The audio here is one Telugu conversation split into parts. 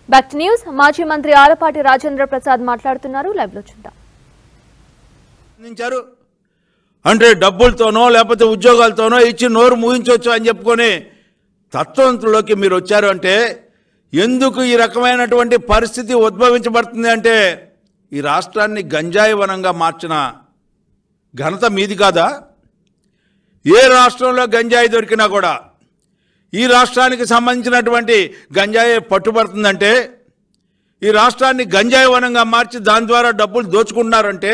బ్యాక్ టు న్యూస్ మాజీ మంత్రి ఆలపాటి రాజేంద్ర ప్రసాద్ మాట్లాడుతున్నారు లైవ్ లో చూద్దాం అందించారు అంటే డబ్బులతోనో లేకపోతే ఉద్యోగాలతోనో ఇచ్చి నోరు మూయించవచ్చు అని చెప్పుకొని తత్వంతులోకి మీరు వచ్చారు అంటే ఎందుకు ఈ రకమైనటువంటి పరిస్థితి ఉద్భవించబడుతుంది అంటే ఈ రాష్ట్రాన్ని గంజాయి వనంగా మార్చిన ఘనత మీది కాదా ఏ రాష్ట్రంలో గంజాయి దొరికినా కూడా ఈ రాష్ట్రానికి సంబంధించినటువంటి గంజాయి పట్టుబడుతుందంటే ఈ రాష్ట్రాన్ని గంజాయి వనంగా మార్చి దాని ద్వారా డబ్బులు దోచుకుంటున్నారంటే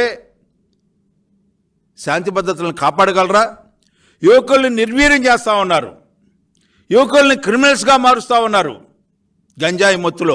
శాంతి భద్రతలను కాపాడగలరా యువకుల్ని నిర్వీర్యం చేస్తూ ఉన్నారు యువకుల్ని క్రిమినల్స్గా మారుస్తూ ఉన్నారు గంజాయి మొత్తులో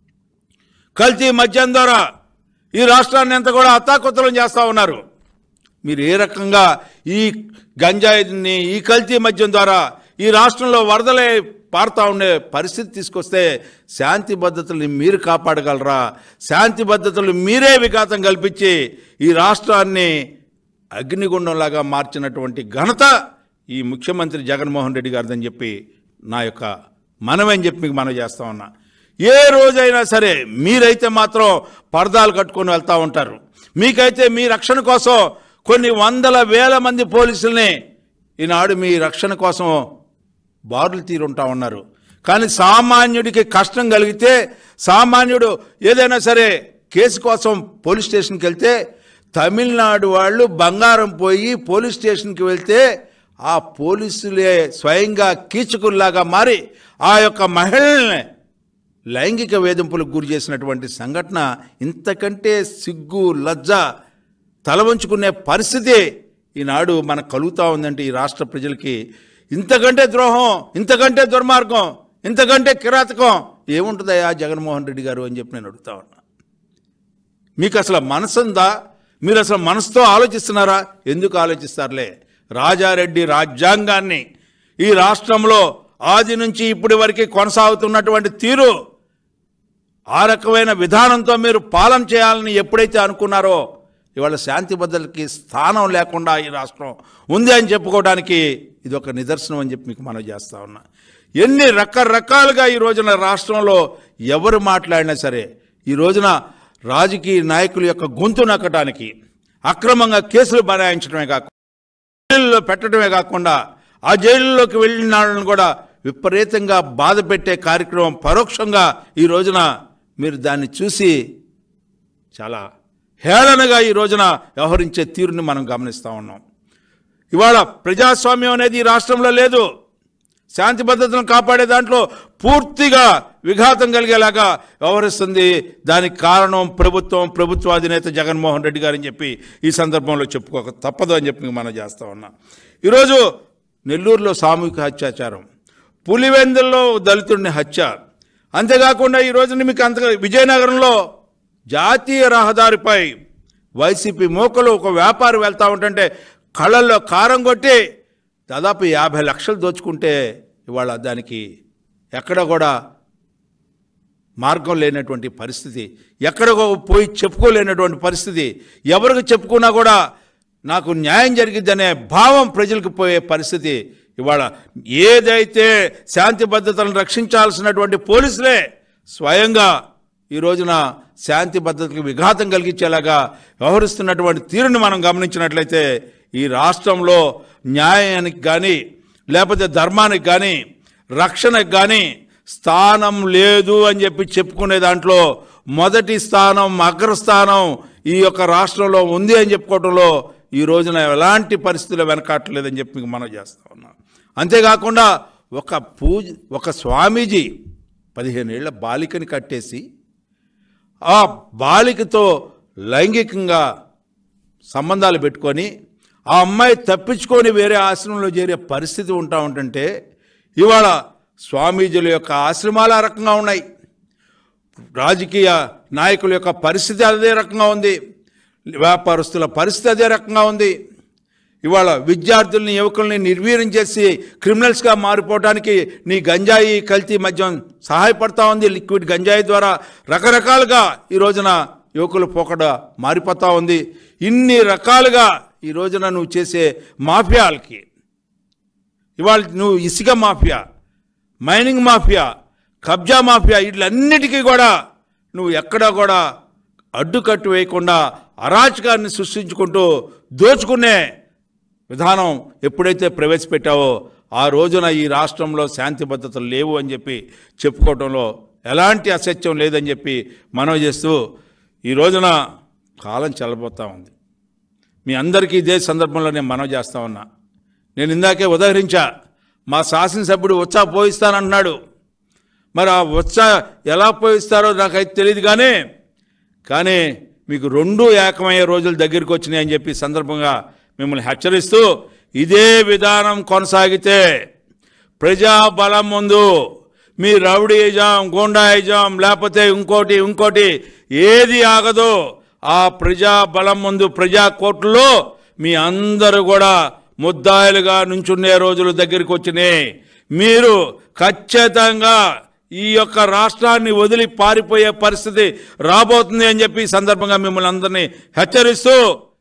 కల్తీ మద్యం ద్వారా ఈ రాష్ట్రాన్ని అంతా కూడా అత్తాకుత్తలం చేస్తూ ఉన్నారు మీరు ఏ రకంగా ఈ గంజాయిని ఈ కల్తీ మద్యం ద్వారా ఈ రాష్ట్రంలో వరదలే పారుతూ ఉండే పరిస్థితి తీసుకొస్తే శాంతి భద్రతల్ని మీరు కాపాడగలరా శాంతి భద్రతలు మీరే విఘాతం కల్పించి ఈ రాష్ట్రాన్ని అగ్నిగుండంలాగా మార్చినటువంటి ఘనత ఈ ముఖ్యమంత్రి జగన్మోహన్ రెడ్డి గారిదని చెప్పి నా యొక్క మనమని చెప్పి మీకు మనం చేస్తా ఉన్నా ఏ రోజైనా సరే మీరైతే మాత్రం పరదాలు కట్టుకొని వెళ్తూ ఉంటారు మీకైతే మీ రక్షణ కోసం కొన్ని వందల వేల మంది పోలీసుల్ని ఈనాడు మీ రక్షణ కోసం బారులు తీరుంటా ఉన్నారు కానీ సామాన్యుడికి కష్టం కలిగితే సామాన్యుడు ఏదైనా సరే కేసు కోసం పోలీస్ స్టేషన్కి వెళ్తే తమిళనాడు వాళ్ళు బంగారం పోయి పోలీస్ స్టేషన్కి వెళ్తే ఆ పోలీసులే స్వయంగా కీచకుల్లాగా మారి ఆ యొక్క మహిళల్ని లైంగిక వేధింపులకు గురి చేసినటువంటి సంఘటన ఇంతకంటే సిగ్గు లజ్జ తల వంచుకునే పరిస్థితి ఈనాడు మనకు కలుగుతూ ఉందంటే ఈ రాష్ట్ర ప్రజలకి ఇంతకంటే ద్రోహం ఇంతకంటే దుర్మార్గం ఇంతకంటే కిరాతకం ఏముంటుందయ్యా జగన్మోహన్ రెడ్డి గారు అని చెప్పి నేను అడుగుతా ఉన్నా మీకు అసలు మనసు ఉందా మీరు అసలు మనసుతో ఆలోచిస్తున్నారా ఎందుకు ఆలోచిస్తారులే రాజారెడ్డి రాజ్యాంగాన్ని ఈ రాష్ట్రంలో ఆది నుంచి ఇప్పటి వరకు కొనసాగుతున్నటువంటి తీరు ఆ రకమైన విధానంతో మీరు పాలన చేయాలని ఎప్పుడైతే అనుకున్నారో ఇవాళ శాంతి భద్రతకి స్థానం లేకుండా ఈ రాష్ట్రం ఉంది అని చెప్పుకోవడానికి ఇది ఒక నిదర్శనం అని చెప్పి మీకు మనం చేస్తా ఉన్నా ఎన్ని రకరకాలుగా ఈ రోజున రాష్ట్రంలో ఎవరు మాట్లాడినా సరే ఈ రోజున రాజకీయ నాయకుల యొక్క గొంతు నక్కడానికి అక్రమంగా కేసులు బనాయించడమే కాకుండా జైలులో పెట్టడమే కాకుండా ఆ జైలులోకి వెళ్ళిన వాళ్ళని కూడా విపరీతంగా బాధ పెట్టే కార్యక్రమం పరోక్షంగా ఈ రోజున మీరు దాన్ని చూసి చాలా హేళనగా ఈ రోజున వ్యవహరించే తీరుని మనం గమనిస్తూ ఉన్నాం ఇవాళ ప్రజాస్వామ్యం అనేది ఈ రాష్ట్రంలో లేదు శాంతి భద్రతలను కాపాడే దాంట్లో పూర్తిగా విఘాతం కలిగేలాగా వ్యవహరిస్తుంది దానికి కారణం ప్రభుత్వం ప్రభుత్వ అధినేత జగన్మోహన్ రెడ్డి గారని చెప్పి ఈ సందర్భంలో చెప్పుకోక తప్పదు అని చెప్పి మనం చేస్తా ఉన్నాం ఈరోజు నెల్లూరులో సామూహిక హత్యాచారం పులివెందుల్లో దళితుడిని హత్య అంతేకాకుండా ఈ రోజున మీకు అంత విజయనగరంలో జాతీయ రహదారిపై వైసీపీ మోకలు ఒక వ్యాపారి వెళ్తా ఉంటుంటే కళ్ళల్లో కారం కొట్టి దాదాపు యాభై లక్షలు దోచుకుంటే ఇవాళ దానికి ఎక్కడ కూడా మార్గం లేనటువంటి పరిస్థితి ఎక్కడికో పోయి చెప్పుకోలేనటువంటి పరిస్థితి ఎవరికి చెప్పుకున్నా కూడా నాకు న్యాయం జరిగిద్దనే భావం ప్రజలకు పోయే పరిస్థితి ఇవాళ ఏదైతే శాంతి భద్రతలను రక్షించాల్సినటువంటి పోలీసులే స్వయంగా ఈ రోజున శాంతి భద్రతలకు విఘాతం కలిగించేలాగా వ్యవహరిస్తున్నటువంటి తీరుని మనం గమనించినట్లయితే ఈ రాష్ట్రంలో న్యాయానికి కానీ లేకపోతే ధర్మానికి కానీ రక్షణకు కానీ స్థానం లేదు అని చెప్పి చెప్పుకునే దాంట్లో మొదటి స్థానం అగ్రస్థానం ఈ యొక్క రాష్ట్రంలో ఉంది అని చెప్పుకోవడంలో ఈ రోజున ఎలాంటి పరిస్థితులు వెనకాటలేదని చెప్పి మీకు మనం చేస్తా ఉన్నాం అంతేకాకుండా ఒక పూజ ఒక స్వామీజీ పదిహేనేళ్ల బాలికని కట్టేసి ఆ బాలికతో లైంగికంగా సంబంధాలు పెట్టుకొని ఆ అమ్మాయి తప్పించుకొని వేరే ఆశ్రమంలో చేరే పరిస్థితి ఉంటా ఉంటుంటే ఇవాళ స్వామీజీల యొక్క ఆశ్రమాలు ఆ రకంగా ఉన్నాయి రాజకీయ నాయకుల యొక్క పరిస్థితి అదే రకంగా ఉంది వ్యాపారస్తుల పరిస్థితి అదే రకంగా ఉంది ఇవాళ విద్యార్థుల్ని యువకుల్ని నిర్వీర్యం చేసి క్రిమినల్స్గా మారిపోవడానికి నీ గంజాయి కల్తీ మద్యం సహాయపడతా ఉంది లిక్విడ్ గంజాయి ద్వారా రకరకాలుగా ఈ రోజున యువకుల పోకడ మారిపోతా ఉంది ఇన్ని రకాలుగా ఈ రోజున నువ్వు చేసే మాఫియాలకి ఇవాళ నువ్వు ఇసుక మాఫియా మైనింగ్ మాఫియా కబ్జా మాఫియా వీటిలన్నిటికీ కూడా నువ్వు ఎక్కడా కూడా అడ్డుకట్టు వేయకుండా అరాచకాన్ని సృష్టించుకుంటూ దోచుకునే విధానం ఎప్పుడైతే ప్రవేశపెట్టావో ఆ రోజున ఈ రాష్ట్రంలో శాంతి భద్రతలు లేవు అని చెప్పి చెప్పుకోవడంలో ఎలాంటి అసత్యం లేదని చెప్పి మనవి చేస్తూ ఈ రోజున కాలం చల్లబోతా ఉంది మీ అందరికీ ఇదే సందర్భంలో నేను మనవి చేస్తా ఉన్నా నేను ఇందాకే ఉదహరించా మా శాసనసభ్యుడు ఉత్సా పోయిస్తానంటున్నాడు మరి ఆ ఉత్సా ఎలా పోయిస్తారో నాకైతే తెలియదు కానీ కానీ మీకు రెండు ఏకమయ్యే రోజులు దగ్గరికి వచ్చినాయని చెప్పి సందర్భంగా మిమ్మల్ని హెచ్చరిస్తూ ఇదే విధానం కొనసాగితే ప్రజా బలం ముందు మీ రౌడీయిజం గోండాయిజం లేకపోతే ఇంకోటి ఇంకోటి ఏది ఆగదో ఆ ప్రజా బలం ముందు ప్రజా కోర్టులో మీ అందరూ కూడా ముద్దాయిలుగా నుంచునే రోజులు దగ్గరికి వచ్చినాయి మీరు ఖచ్చితంగా ఈ యొక్క రాష్ట్రాన్ని వదిలి పారిపోయే పరిస్థితి రాబోతుంది అని చెప్పి ఈ సందర్భంగా మిమ్మల్ని అందరినీ హెచ్చరిస్తూ